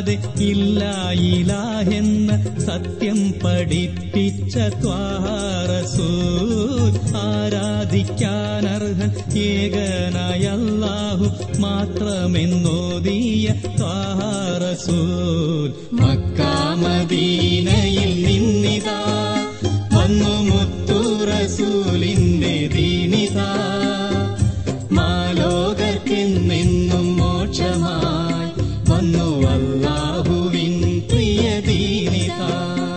അല്ലാതെ ഇല്ല ഇലാഹെന്ന സത്യം പഠിപ്പിച്ച ത്വാറസൂൽ ആരാധിക്കാനർഹൻ ഏകനായ അല്ലാഹു മാത്രമെന്നോദിയ ത്വാറസൂൽ മക്കാമദീനയിൽ നിന്നിതാ വന്നു മുത്തു റസൂലിന്റെ ദീനിതാ മാലോകർക്കെന്നെന്നും മോക്ഷമായി വന്നു അല്ലാഹുവിൻ പ്രിയ ദീനിതാ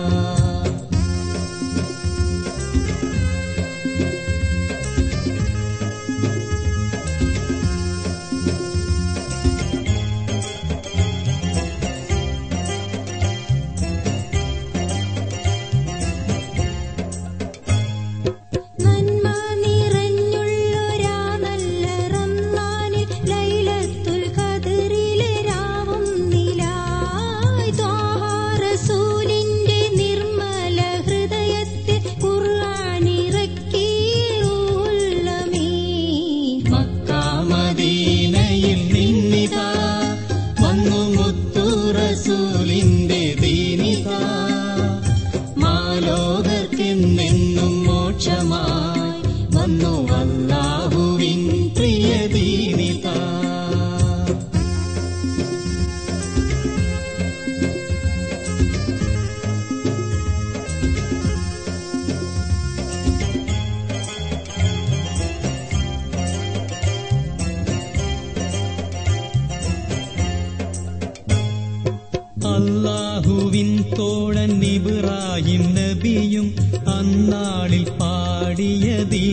നന്മ നിറഞ്ഞുള്ളൊരാ നല്ല റംസാനിൽ ലൈലത്തുൽ ഖദറിലെ രാവും നിലായ് ത്വാഹ റസൂലിന്റെ നിർമ്മല ഹൃദയത്തിൽ ഖുർആനിറക്കി റൂഹുൽ അമീൻ മക്കാമദീനയിൽ നിന്നിതാ വന്നു മുത്തു റസൂലിന്റെ ദീനിതാ മാലോകർക്കെന്നെന്നും മോക്ഷമായി വന്നു അല്ലാഹുവിൻ പ്രിയ ദീനിതാ അല്ലാഹുവിൻ തോഴൻ ഇബ്രാഹിം നബിയും അന്നാളിൽ പാടിയ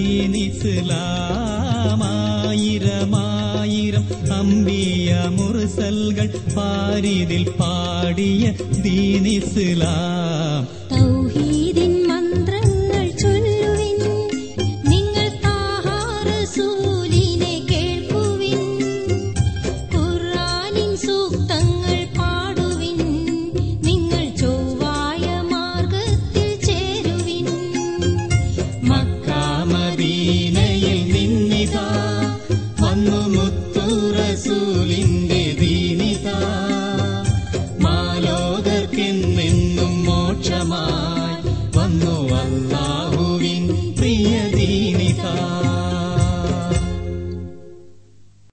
ദീനിസ്ലാമായിരമായിരം അമ്പിയ മുർസൽകൾ പാരിതിൽ പാടിയ ദീനിസ്ലാം തൗഹീദിൻ മന്ത്രങ്ങൾ ചൊല്ലുവിൻ നിങ്ങൾ താഹ റസൂലിനെ കേൾക്കുവിൻ ഖുർആനിൻ സൂക്തങ്ങൾ പാടുവിൻ നിങ്ങൾ ചൊവ്വായ മാർഗത്തിൽ ചേരുവിൻ മക്കാമദീനയിൽ നിന്നിതാ വന്നു മുത്തു റസൂലിൻ